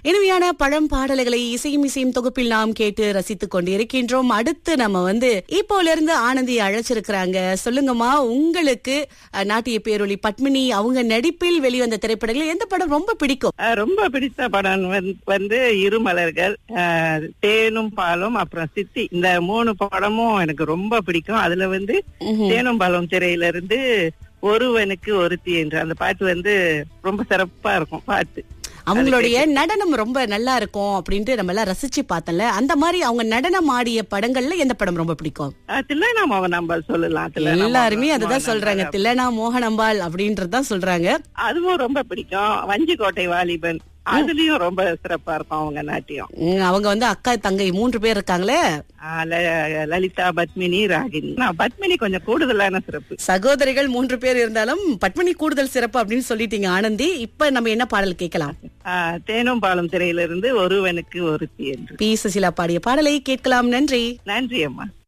இனிமையான பழம் பாடல்களை இசையும் இசையும் தொகுப்பில் நாம் கேட்டு ரசித்துக் கொண்டிருக்கின்றோம் அடுத்து நம்ம வந்து இப்போல இருந்து ஆனந்தி அழைச்சிருக்கிறாங்க சொல்லுங்கம்மா உங்களுக்கு அஹ், நாட்டிய பேரொளி பத்மினி அவங்க நடிப்பில் வெளிவந்த திரைப்படங்கள் எந்த படம் ரொம்ப பிடிக்கும் ஆஹ் ரொம்ப பிடித்த படம் வந்து- வந்து இருமலர்கள் ஆஹ் தேனும் பாலும் அப்புறம் சித்தி இந்த மூணு படமும் எனக்கு ரொம்ப பிடிக்கும் அதுல வந்து ம்ஹும். தேனும் பாலும் திரையில இருந்து ஒருவனுக்கு ஒருத்தி என்று அந்த பாட்டு வந்து ரொம்ப சிறப்பா இருக்கும் பாட்டு அவங்களுடைய நடனம் ரொம்ப நல்லா இருக்கும் அப்படின்ட்டு நம்ம எல்லாம் ரசிச்சு பார்த்தோம்ல அந்த மாதிரி அவங்க நடனம் ஆடிய படங்கள்ல எந்த படம் ரொம்ப பிடிக்கும் ஆஹ் தில்லைநாமாவை நம்ம சொல்லலாம் தில்லைநாமாவை. எல்லாருமே அதுதான் சொல்றாங்க தில்லனா மோகனம்பாள் அப்படின்றதுதான் சொல்றாங்க அதுவும் ரொம்ப பிடிக்கும் வஞ்சிக்கோட்டை வாலிபன் அதுலயும் ரொம்ப சிறப்பா இருக்கும் அவங்க நாட்டியம் உம், அவங்க வந்து அக்கா தங்கை மூன்று பேர் இருக்காங்களே ஆஹ் ல- லலிதா பத்மினி ராகினி நான் பத்மினி கொஞ்சம் கூடுதலான சிறப்பு சகோதரிகள் மூன்று பேர் இருந்தாலும் பத்மினி கூடுதல் சிறப்பு அப்படின்னு சொல்லிட்டீங்க ஆனந்தி இப்ப நம்ம என்ன பாடல் கேட்கலாம் ஆஹ் தேனும் பாலும் திரையிலிருந்து ஒருவனுக்கு ஒருத்தி என்று பி சுசிலா பாடிய பாடலை கேட்கலாம் நன்றி நன்றி அம்மா